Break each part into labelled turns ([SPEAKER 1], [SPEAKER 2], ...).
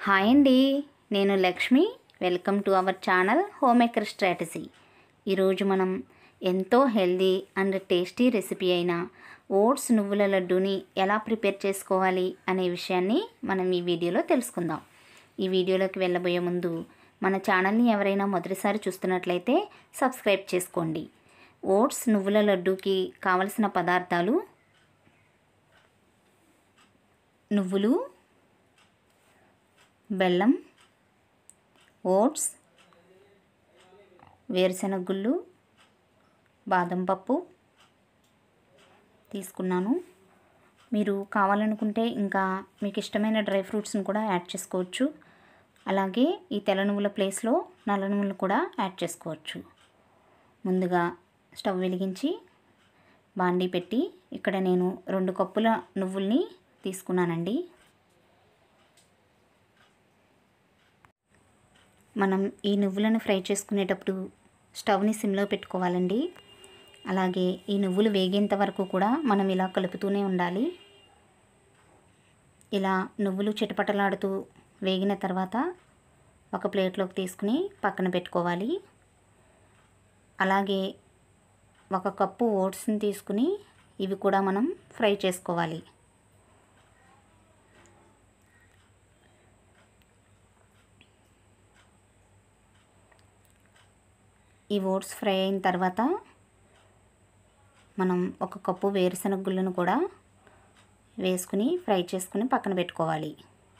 [SPEAKER 1] hi అండి నేను Lakshmi welcome to our channel homemaker strategy ఈరోజు మనం ఎంతో హెల్దీ అండ్ టేస్టీ రెసిపీ అయిన ఓట్స్ నువ్వుల లడ్డూని ఎలా ప్రిపేర్ చేసుకోవాలి అనే విషయాన్ని మనం ఈ వీడియోలో తెలుసుకుందాం ఈ వీడియోలోకి వెళ్ళబోయే ముందు మన ఛానల్ని ఎవరైనా మొదటిసారి చూస్తున్నట్లయితే సబ్స్క్రైబ్ చేసుకోండి ఓట్స్ నువ్వుల లడ్డూకి కావలసిన పదార్థాలు నువ్వులు బెల్లం ఓట్స్ వేరుశెనగ గుళ్ళు బాదం పప్పు తీసుకున్నాను మీరు కావాలనుకుంటే ఇంకా మీకు ఇష్టమైన డ్రై ఫ్రూట్స్ని కూడా యాడ్ చేసుకోవచ్చు అలాగే ఈ తెల్ల నువ్వుల ప్లేస్లో నల్ల నువ్వులు కూడా యాడ్ చేసుకోవచ్చు ముందుగా స్టవ్ వెలిగించి బాండీ పెట్టి ఇక్కడ నేను రెండు కప్పుల నువ్వుల్ని తీసుకున్నానండి మనం ఈ నువ్వులను ఫ్రై చేసుకునేటప్పుడు స్టవ్ని సిమ్లో పెట్టుకోవాలండి అలాగే ఈ నువ్వులు వేగేంత వరకు కూడా మనం ఇలా కలుపుతూనే ఉండాలి ఇలా నువ్వులు చిటపటలాడుతూ వేగిన తర్వాత ఒక ప్లేట్లోకి తీసుకుని పక్కన పెట్టుకోవాలి అలాగే ఒక కప్పు ఓట్స్ని తీసుకుని ఇవి కూడా మనం ఫ్రై చేసుకోవాలి ఈ ఓట్స్ ఫ్రై అయిన తర్వాత మనం ఒక కప్పు వేరుశనగ గుళ్ళను కూడా వేసుకుని ఫ్రై చేసుకుని పక్కన పెట్టుకోవాలి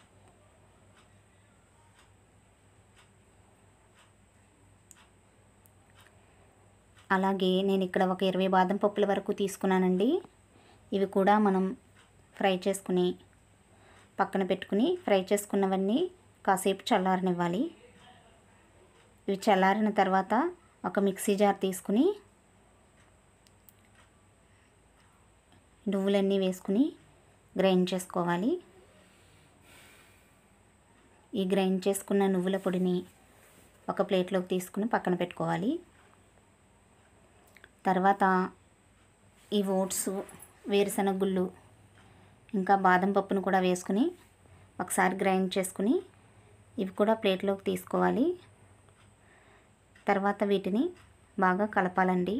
[SPEAKER 1] అలాగే నేను ఇక్కడ ఒక ఇరవై బాదం పప్పుల వరకు తీసుకున్నానండి ఇవి కూడా మనం ఫ్రై చేసుకుని పక్కన పెట్టుకుని ఫ్రై చేసుకున్నవన్నీ కాసేపు చల్లారనివ్వాలి ఇవి చల్లారిన తర్వాత ఒక మిక్సీ జార్ తీసుకుని నువ్వులన్నీ వేసుకుని గ్రైండ్ చేసుకోవాలి ఈ గ్రైండ్ చేసుకున్న నువ్వుల పొడిని ఒక ప్లేట్లోకి తీసుకుని పక్కన పెట్టుకోవాలి తర్వాత ఈ ఓట్స్ వేరుశనగ గుళ్ళు ఇంకా బాదం పప్పును కూడా వేసుకుని ఒకసారి గ్రైండ్ చేసుకుని ఇవి కూడా ప్లేట్లోకి తీసుకోవాలి తర్వాత వీటిని బాగా కలపాలండి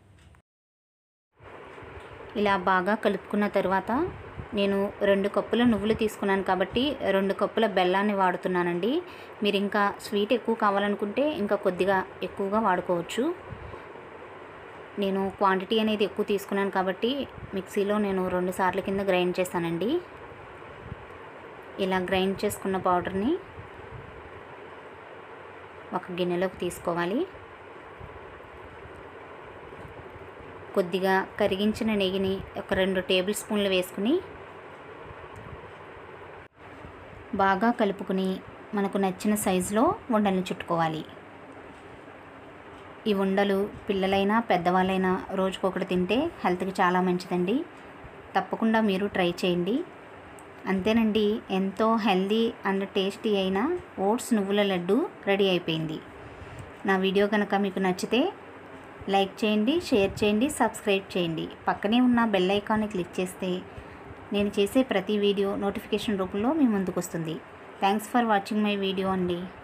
[SPEAKER 1] ఇలా బాగా కలుపుకున్న తర్వాత నేను రెండు కప్పుల నువ్వులు తీసుకున్నాను కాబట్టి రెండు కప్పుల బెల్లాన్ని వాడుతున్నానండి మీరు ఇంకా స్వీట్ ఎక్కువ కావాలనుకుంటే ఇంకా కొద్దిగా ఎక్కువగా వాడుకోవచ్చు నేను క్వాంటిటీ అనేది ఎక్కువ తీసుకున్నాను కాబట్టి మిక్సీలో నేను రెండు సార్లు కింద గ్రైండ్ చేశానండి ఇలా గ్రైండ్ చేసుకున్న పౌడర్ని ఒక గిన్నెలోకి తీసుకోవాలి కొద్దిగా కరిగించిన నెయ్యిని ఒక రెండు టేబుల్ స్పూన్లు వేసుకుని బాగా కలుపుకుని మనకు నచ్చిన సైజులో ఉండలను చుట్టుకోవాలి ఈ ఉండలు పిల్లలైనా పెద్దవాళ్ళైనా రోజుకొకటి తింటే హెల్త్కి చాలా మంచిదండి తప్పకుండా మీరు ట్రై చేయండి అంతేనండి ఎంతో హెల్దీ అండ్ టేస్టీ అయిన ఓట్స్ నువ్వుల లడ్డు రెడీ అయిపోయింది నా వీడియో కనుక మీకు నచ్చితే లైక్ చేయండి షేర్ చేయండి సబ్స్క్రైబ్ చేయండి పక్కనే ఉన్న బెల్ ఐకాన్ని క్లిక్ చేస్తే నేను చేసే ప్రతి వీడియో నోటిఫికేషన్ రూపంలో మీ ముందుకు వస్తుంది thanks for watching my video అండి